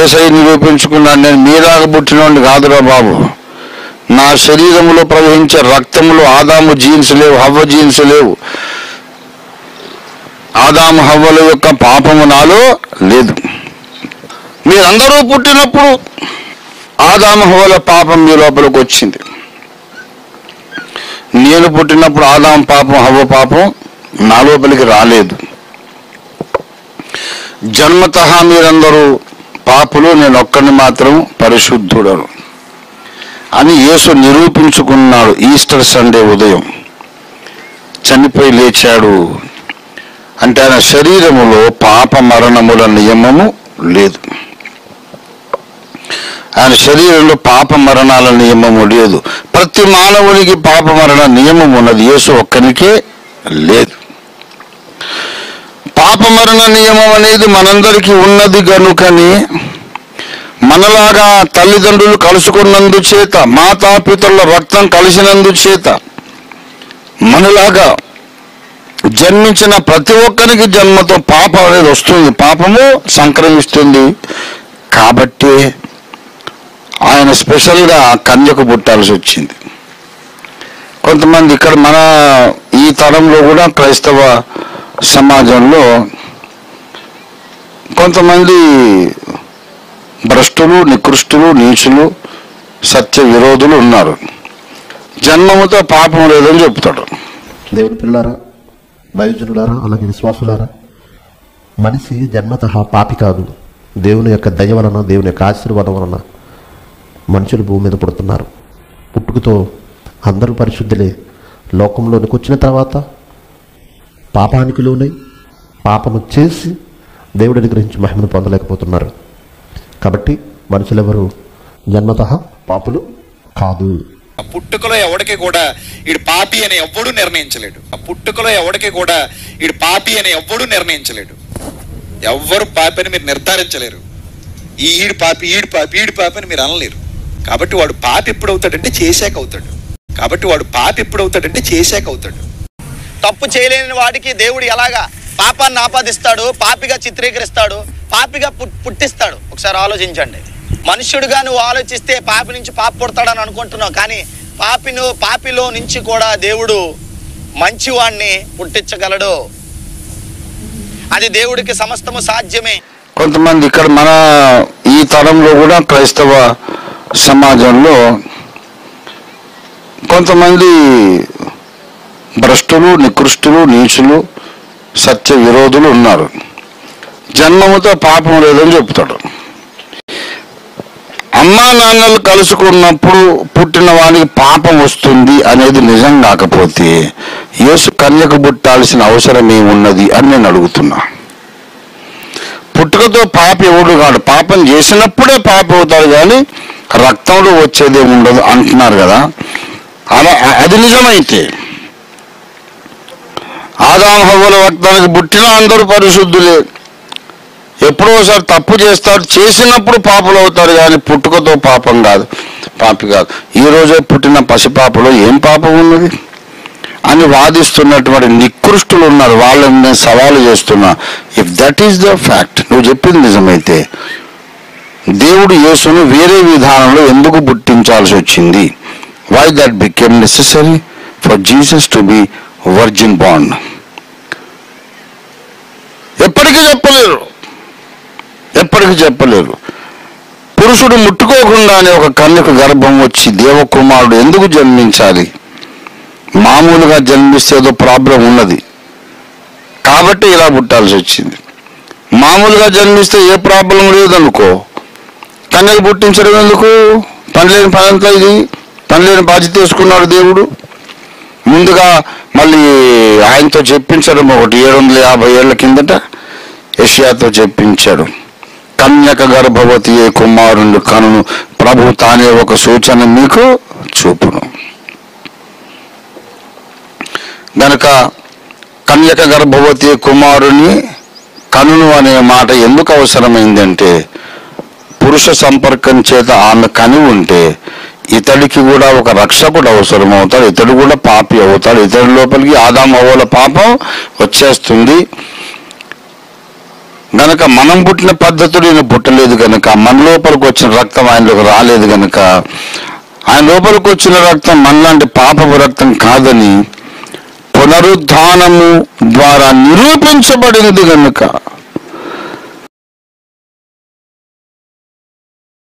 ఏసై నిరూపించుకున్నాడు నేను మీలాగా పుట్టినోడిని కాదురా బాబు నా శరీరంలో ప్రవహించే రక్తంలో ఆదాము జీన్స్ లేవు హవ్వ జీన్స్ లేవు ఆదాము హవ్వల యొక్క పాపము నాలో లేదు మీరందరూ పుట్టినప్పుడు ఆదాము హవ్వల పాపం మీ లోపలికి వచ్చింది నేను పుట్టినప్పుడు ఆదాము పాపం హవ్వ పాపం నా లోపలికి రాలేదు జన్మత మీరందరూ పాపులు నేను ఒక్కడిని మాత్రం పరిశుద్ధుడను అని యేసు నిరూపించుకున్నాడు ఈస్టర్ సండే ఉదయం చనిపోయి లేచాడు అంటే ఆయన శరీరములో పాప మరణముల నియమము లేదు ఆయన శరీరంలో పాప మరణాల నియమము లేదు ప్రతి మానవునికి పాప మరణ నియమం ఉన్నది యేసు ఒక్కనికే లేదు పాప మరణ నియమం అనేది మనందరికీ ఉన్నది గనుకని మనలాగా తల్లిదండ్రులు కలుసుకున్నందు చేత మాతాపితరుల రక్తం కలిసినందు చేత మనలాగా జన్మించిన ప్రతి ఒక్కరికి జన్మతో పాపం అనేది వస్తుంది పాపము సంక్రమిస్తుంది కాబట్టి ఆయన స్పెషల్గా కన్యకు పుట్టాల్సి వచ్చింది కొంతమంది ఇక్కడ మన ఈ తరంలో కూడా క్రైస్తవ సమాజంలో కొంతమంది భ్రష్టులు నికృష్టులు నీచులు సత్య విరోధులు ఉన్నారు జన్మముతో పాపం లేదని చెప్తాడు దేవుని పిల్లారా దైవజనులారా అలాగే విశ్వాసులారా మనిషి జన్మత పాపి కాదు దేవుని యొక్క దయ వలన దేవుని యొక్క ఆశీర్వాదం వలన మనుషులు భూమి మీద పుడుతున్నారు పుట్టుకతో అందరూ పరిశుద్ధులే లోకంలోనికి వచ్చిన తర్వాత పాపానికి లోనై పాపము చేసి దేవుడిని గ్రహించి మహిమను పొందలేకపోతున్నారు కాబట్టి మనుషులెవరు జన్మత పాపులు కాదు ఆ పుట్టుకలో ఎవడికి కూడా ఈడు పాపి అని ఎవ్వడూ నిర్ణయించలేడు ఆ పుట్టుకలో ఎవడికి కూడా ఈడు పాపి అని ఎవ్వడూ నిర్ణయించలేడు ఎవ్వరు పాపి అని మీరు నిర్ధారించలేరు ఈ ఈడు పాపి ఈడు పాపి ఈడు పాపి అని మీరు అనలేరు కాబట్టి వాడు పాపి ఎప్పుడు అవుతాడంటే చేశాక అవుతాడు కాబట్టి వాడు పాపి ఎప్పుడు అవుతాడంటే చేశాక అవుతాడు తప్పు చేయలేని వాడికి దేవుడు ఎలాగా పాపాన్ని ఆపాదిస్తాడు పాపిగా చిత్రీకరిస్తాడు పాపిగా పుట్- పుట్టిస్తాడు ఒకసారి ఆలోచించండి మనుష్యుడిగా నువ్వు ఆలోచిస్తే పాపి నుంచి పాప పుడతాడని అనుకుంటున్నావు కానీ పాపిను పాపిలో నుంచి కూడా దేవుడు మంచివాణ్ణి పుట్టించగలడు అది దేవుడికి సమస్తము సాధ్యమే కొంతమంది ఇక్కడ మన ఈ తరంలో కూడా క్రైస్తవ సమాజంలో కొంతమంది భ్రష్టులు నికృష్టులు నీచులు సత్య విరోధులు ఉన్నారు జన్మముతో పాపం లేదని చెప్తాడు అమ్మా నాన్నలు కలుసుకున్నప్పుడు పుట్టిన వానికి పాపం వస్తుంది అనేది నిజం కాకపోతే యేసు కన్యకు పుట్టాల్సిన అవసరం ఏమున్నది అని నేను అడుగుతున్నా పుట్టుకతో పాప ఎవడు కాడు పాపం చేసినప్పుడే పాప అవుతాడు కానీ రక్తంలో వచ్చేది ఉండదు అంటున్నారు కదా అలా అది నిజమైతే ఆదాం హవ్వల రక్తానికి పుట్టిన అందరూ పరిశుద్ధులే ఎప్పుడో ఒకసారి తప్పు చేస్తారు చేసినప్పుడు పాపలు అవుతారు కానీ పుట్టుకతో పాపం కాదు పాపి కాదు ఈ రోజే పుట్టిన పసిపాపలో ఏం పాపం ఉన్నది అని వాదిస్తున్నటువంటి నికృష్టులు ఉన్నారు వాళ్ళని నేను సవాలు చేస్తున్నా if that is the fact నువ్వు చెప్పింది నిజమైతే దేవుడు యేసును వేరే విధానంలో ఎందుకు పుట్టించాల్సి వచ్చింది why that become necessary for Jesus to be virgin బాండ్ ఎప్పటికీ చెప్పలేరు ఎప్పటికీ చెప్పలేరు పురుషుడు ముట్టుకోకుండానే ఒక కన్యకు గర్భం వచ్చి దేవకుమారుడు ఎందుకు జన్మించాలి మామూలుగా జన్మిస్తే ఏదో ప్రాబ్లం ఉన్నది కాబట్టి ఇలా పుట్టాల్సి వచ్చింది మామూలుగా జన్మిస్తే ఏ ప్రాబ్లం లేదనుకో కన్యకు పుట్టించడం ఎందుకు పని లేని పని అంతా ఇది పని లేని బాధ్యత తీసుకున్నాడు దేవుడు ముందుగా మళ్ళీ ఆయనతో చెప్పించడం ఒకటి ఏడు వందల యాభై ఏళ్ల కిందట యష్యాతో చెప్పించాడు కన్యక గర్భవతి ఏ కుమారుడు కనును ప్రభు తానే ఒక సూచన మీకు చూపును గనక కన్యక గర్భవతి కుమారుని కనును అనే మాట ఎందుకు అవసరమైందంటే పురుష సంపర్కం చేత ఆమె కని ఉంటే ఇతడికి కూడా ఒక రక్షకుడు అవసరం అవుతాడు ఇతడు కూడా పాపి అవుతాడు ఇతడి లోపలికి ఆదాం అవ్వల పాపం వచ్చేస్తుంది గనక మనం పుట్టిన పద్ధతులు ఈయన పుట్టలేదు గనక మన లోపలికి వచ్చిన రక్తం ఆయనలోకి రాలేదు గనక ఆయన లోపలికి వచ్చిన రక్తం మనలాంటి పాపపు రక్తం కాదని పునరుద్ధానము ద్వారా నిరూపించబడింది గనుక